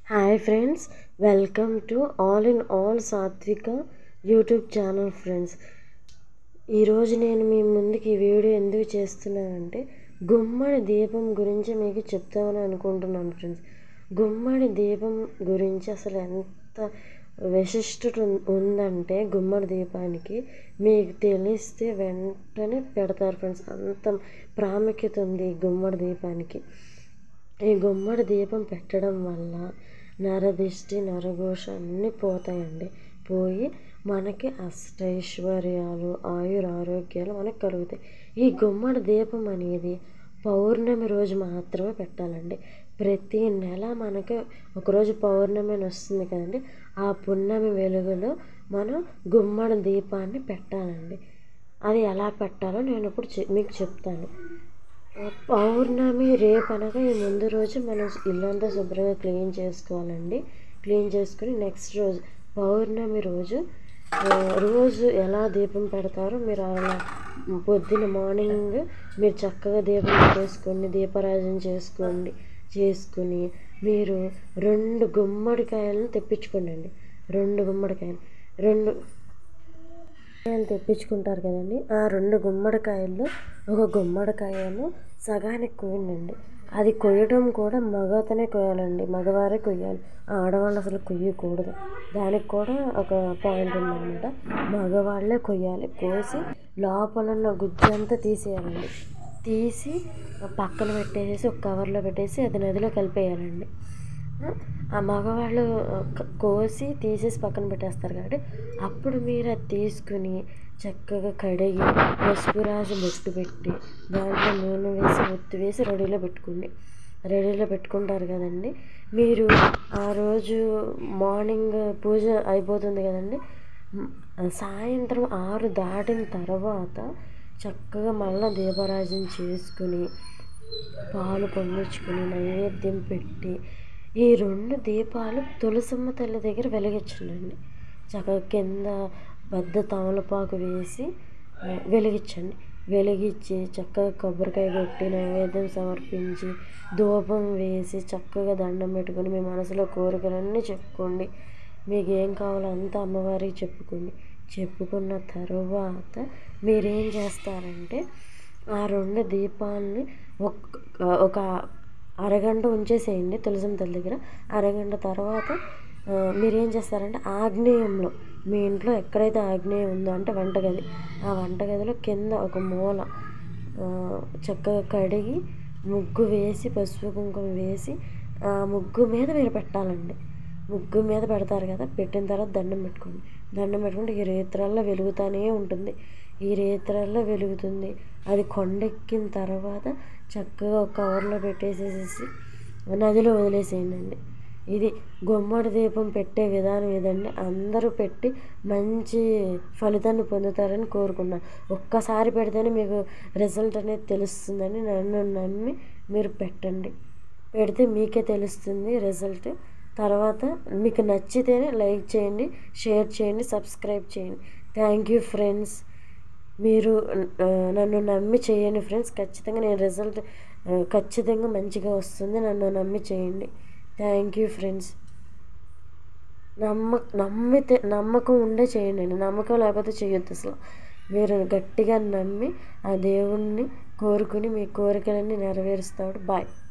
hi friends welcome to all in all Satvika YouTube channel friends ఈరోజు నేను మీ ముందుకి ఈ వీడియో ఎందుకు చేస్తున్నానంటే గుమ్మడి దీపం గురించి మీకు చెప్తామని అనుకుంటున్నాను ఫ్రెండ్స్ గుమ్మడి దీపం గురించి అసలు ఎంత విశిష్టత ఉం- ఉందంటే గుమ్మడి దీపానికి మీకు తెలిస్తే వెంటనే పెడతారు ఫ్రెండ్స్ అంత ప్రాముఖ్యత ఉంది ఈ గుమ్మడి దీపానికి ఈ గుమ్మడి దీపం పెట్టడం వల్ల నరదిష్టి నరఘోష అన్నీ పోతాయండి పోయి మనకి అష్టైశ్వర్యాలు ఆయుర ఆరోగ్యాలు మనకు కలుగుతాయి ఈ గుమ్మడి దీపం అనేది పౌర్ణమి రోజు మాత్రమే పెట్టాలండి ప్రతి నెల మనకు ఒకరోజు పౌర్ణమి అని వస్తుంది కదండి ఆ పున్నమి వెలుగులో మనం గుమ్మడి దీపాన్ని పెట్టాలండి అది ఎలా పెట్టాలో నేను ఇప్పుడు చె- మీకు చెప్తాను పౌర్ణమి రేపు అనగా ఈ ముందు రోజు మనం ఇల్లంతా శుభ్రంగా క్లీన్ చేసుకోవాలండి క్లీన్ చేసుకుని నెక్స్ట్ రోజు పౌర్ణమి రోజు ఆ, రోజు ఎలా దీపం పెడతారో మీరు అలా పొద్దున మార్నింగ్ మీరు చక్కగా దీపం పెట్టేసుకోండి దీపారాజన చేసుకోండి చేసుకుని మీరు రెండు గుమ్మడికాయలను తెప్పించుకోండి అండి రెండు గుమ్మడికాయలు రెండు కాయలు తెప్పించుకుంటారు కదండి ఆ రెండు గుమ్మడికాయల్లో ఒక గుమ్మడికాయను సగానికి కొయ్యండి అది కొయ్యడం కూడా మగతనే కొయ్యాలండి మగవారే కొయ్యాలి ఆడవాళ్ళు అసలు కొయ్యకూడదు దానికి కూడా ఒక పాయింట్ ఉందన్నమాట మగవాళ్ళే కొయ్యాలి కోసి లోపల ఉన్న గుజ్జంతా తీసేయాలండి తీసి పక్కన పెట్టేసి ఒక కవర్లో పెట్టేసి అది నదిలో కలిపేయాలండి ఆ మగవాళ్ళు క- కోసి తీసేసి పక్కన పెట్టేస్తారు కాబట్టి అప్పుడు మీరు అది తీసుకుని చక్కగా కడిగి పసుపు రాసి బొట్టు పెట్టి దాంట్లో నూనె వేసి ఒత్తి వేసి రెడీలో పెట్టుకోండి రెడీలో పెట్టుకుంటారు కదండి మీరు ఆ రోజు మార్నింగ్ పూజ అయిపోతుంది కదండి మ్, సాయంత్రం ఆరు దాటిన తర్వాత చక్కగా మళ్ళీ దీపారాజన చేసుకుని పాలు పొంగించుకుని నైవేద్యం పెట్టి ఈ రెండు దీపాలు తులసమ్మ తల్లి దగ్గర వెలిగించండి చక్కగా కింద పెద్ద తమలపాకు వేసి ఆ, వెలిగించండి వెలిగించి చక్కగా కొబ్బరికాయ కొట్టి నైవేద్యం సమర్పించి ధూపం వేసి చక్కగా దండం పెట్టుకొని మీ మనసులో కోరికలన్నీ చెప్పుకోండి మీకు ఏం కావాలో అంతా అమ్మవారికి చెప్పుకోండి చెప్పుకున్న తరువాత మీరేం చేస్తారంటే ఆ రెండు దీపాలని ఒక ఒక అరగంట ఉంచేసేయండి తులసం తల్లి దగ్గర అరగంట తర్వాత ఆ, మీరేం చేస్తారంటే ఆగ్నేయంలో మీ ఇంట్లో ఎక్కడైతే ఆగ్నేయం ఉందో అంటే వంటగది ఆ వంటగదిలో కింద ఒక మూల ఆ, చక్కగా కడిగి ముగ్గు వేసి పసుపు కుంకుమ వేసి ఆ ముగ్గు మీద మీరు పెట్టాలండి ముగ్గు మీద పెడతారు కదా పెట్టిన తర్వాత దండం పెట్టుకోండి దండం పెట్టుకుంటే ఈ రేత్రాల్లో వెలుగుతానే ఉంటుంది ఈ రేత్రాల్లో వెలుగుతుంది అది కొండెక్కిన తర్వాత చక్కగా ఒక కవర్లో పెట్టేసేసి నదిలో వదిలేసేయండి ఇది గుమ్మడి దీపం పెట్టే విధానం ఇదండి అందరూ పెట్టి మంచి ఫలితాన్ని పొందుతారని కోరుకున్నాను ఒక్కసారి పెడితేనే మీకు రిజల్ట్ అనేది తెలుస్తుందని నన్ను నమ్మి మీరు పెట్టండి పెడితే మీకే తెలుస్తుంది రిజల్ట్ తర్వాత మీకు నచ్చితేనే లైక్ చేయండి షేర్ చేయండి సబ్స్క్రైబ్ చేయండి థ్యాంక్ యూ ఫ్రెండ్స్ మీరు ఆ, నన్ను నమ్మి చేయండి ఫ్రెండ్స్ ఖచ్చితంగా నేను రిజల్ట్ ఆ, ఖచ్చితంగా మంచిగా వస్తుంది నన్ను నమ్మి చేయండి థ్యాంక్ యూ ఫ్రెండ్స్ నమ్మ నమ్మితే నమ్మకం ఉండే చేయండి నమ్మకం లేకపోతే చేయొద్దు అసలు మీరు గట్టిగా నమ్మి ఆ దేవుణ్ణి కోరుకుని మీ కోరికలన్నీ నెరవేరుస్తాడు బాయ్